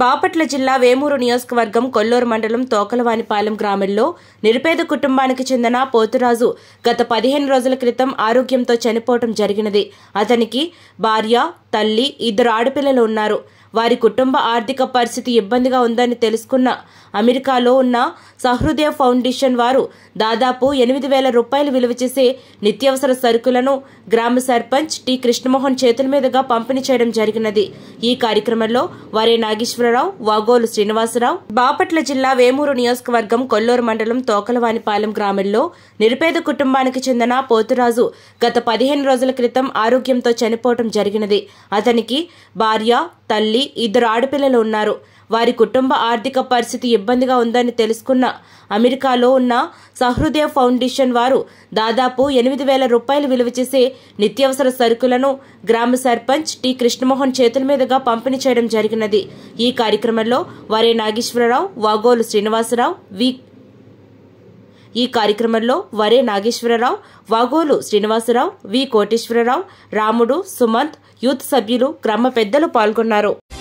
బాపట్ల జిల్లా వేమూరు నియోజకవర్గం కొల్లూరు మండలం తోకలవానిపాలెం గ్రామంలో నిరుపేద కుటుంబానికి చెందిన పోతురాజు గత పదిహేను రోజుల క్రితం ఆరోగ్యంతో చనిపోవటం జరిగినది అతనికి భార్య తల్లి ఇద్దరు ఆడపిల్లలు ఉన్నారు వారి కుటుంబ ఆర్థిక పరిస్థితి ఇబ్బందిగా ఉందని తెలుసుకున్న అమెరికాలో ఉన్న సహృదయ ఫౌండేషన్ వారు దాదాపు ఎనిమిది వేల రూపాయలు విలువ చేసే నిత్యావసర సరుకులను గ్రామ సర్పంచ్ టి కృష్ణమోహన్ చేతుల మీదుగా పంపిణీ చేయడం జరిగినది ఈ కార్యక్రమంలో వరే నాగేశ్వరరావు వాగోలు శ్రీనివాసరావు బాపట్ల జిల్లా వేమూరు నియోజకవర్గం కొల్లూరు మండలం తోకలవానిపాలెం గ్రామంలో నిరుపేద కుటుంబానికి చెందిన పోతురాజు గత పదిహేను రోజుల క్రితం ఆరోగ్యంతో చనిపోవటం జరిగినది అతనికి భార్య తల్లి ఇద్దరు ఆడపిల్లలు ఉన్నారు వారి కుటుంబ ఆర్థిక పరిస్థితి ఇబ్బందిగా ఉందని తెలుసుకున్న అమెరికాలో ఉన్న సహృదయ ఫౌండేషన్ వారు దాదాపు ఎనిమిది వేల రూపాయలు విలువ చేసే నిత్యావసర సరుకులను గ్రామ సర్పంచ్ టి కృష్ణమోహన్ చేతుల మీదుగా పంపిణీ చేయడం జరిగినది ఈ కార్యక్రమంలో వరే నాగేశ్వరరావు వాగోలు శ్రీనివాసరావు వి ఈ కార్యక్రమంలో వరే నాగేశ్వరరావు వాగోలు శ్రీనివాసరావు వి కోటేశ్వరరావు రాముడు సుమంత్ యూత్ సభ్యులు గ్రామ పెద్దలు పాల్గొన్నారు